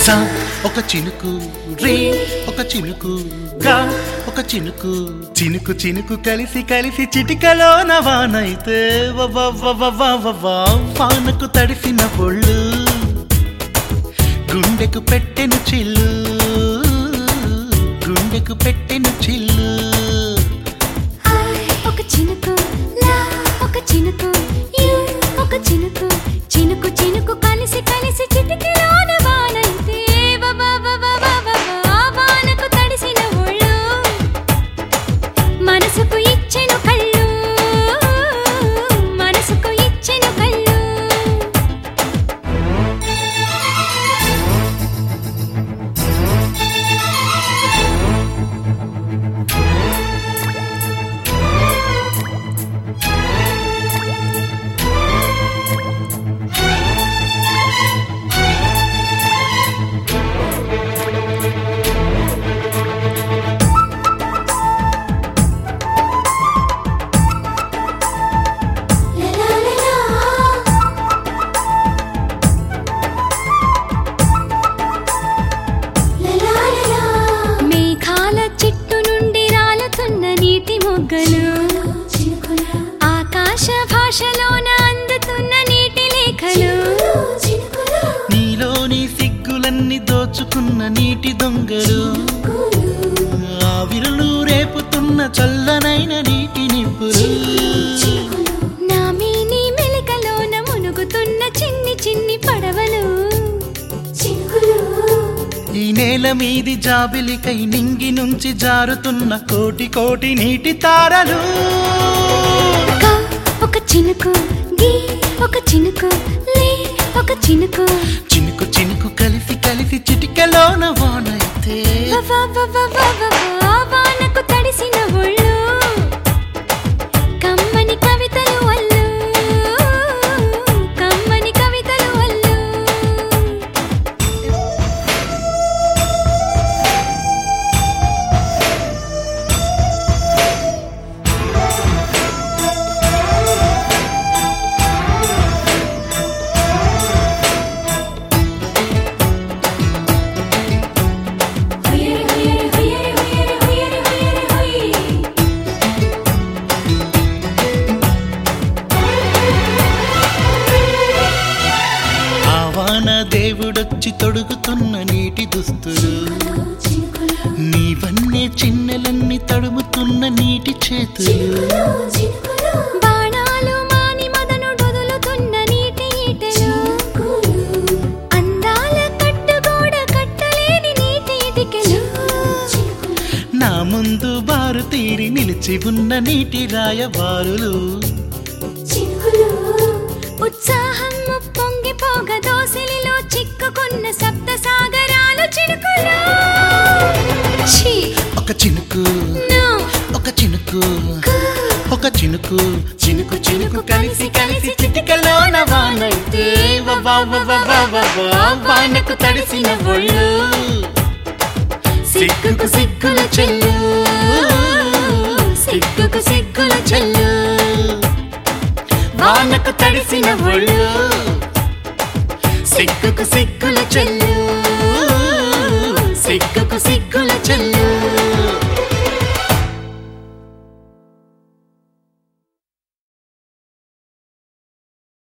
సా ఒక చినుకు రే ఒక చినుకు గా ఒక చినుకు చినుకు చినుకు కలిసి కలిసి చిటికలో నవానైతే వానకు తడిసిన పొళ్ళు గుండెకు పెట్టెను చిల్లు గుండెకు పెట్టెను చిల్లు ఒక చినుకు లా ఒక చినుకు యు ఒక చినుకు చినుకు చినుకు కలిసి కలిసి చిటికెలోన వానైతే వానకు తడిసిన ఒళ్ళు మనసుకు ఇచ్చెను కళ్ళు మనసుకు ఇచ్చెను కళ్ళు మేఘాల చిట్టు నుండి రాలుతున్న నీటి మొగ్గలు ఆకాశ భాషలోన అందుతున్న నీటి లేఖలు నీలోని సిగ్గులన్నీ దోచుకున్న నీటి దొంగలు ఆవిరులు రేపుతున్న చల్లనైన నీటి నిప్పులు నా మీని మెలికలోన మునుగుతున్న చిన్ని చిన్ని పడవలు ఈ నేల మీది జాబిలికై నింగి నుంచి జారుతున్న కోటి కోటి నీటి తారలు క ఒక చినుకు గీ ఒక చినుకు లే ఒక చినుకు చినుకు చినుకు కలిసి కలిసి చిటికలోన వానైతే వానకు తడిసిన ఒళ్ళు కమ్మని కవితలు అల్లు కమ్మని కవితలు అల్లు ఆ వాన దేవుడొచ్చి తొడుగుతున్న నీటి దుస్తులు నీవన్నే చిన్నెలన్నీ తడుముతున్న నీటి చేతులు బాణాలు మాని మదను డొదులుతున్న నీటి ఈటెలు అందాల కట్టుగోడ కట్టలేని నీటి ఇటికెలు నా ముందు బారు తీరి నిలిచి ఉన్న నీటి రాయబారులు ఉత్సాహం పొంగిపోగ దోసిలిలో చిక్కుకున్న సప్త సాగరాలు చినుకులు ఛీ, ఒక చినుకు no, ఒక చినుకు ఒక చినుకు చినుకు చినుకు కలిసి కలిసి చిటికలోన వానైతే వా వా వా వా వా వా వా వానకు తడిసిన ఒళ్ళు సిగ్గుకు సిగ్గుల చెల్లు సిగ్గుకు సిగ్గుల చెల్లు వానకు తడిసిన ఒళ్ళు సిగ్గుకు సిగ్గుల చెల్లు సిగ్గుకు సిగ్గుల చెల్లు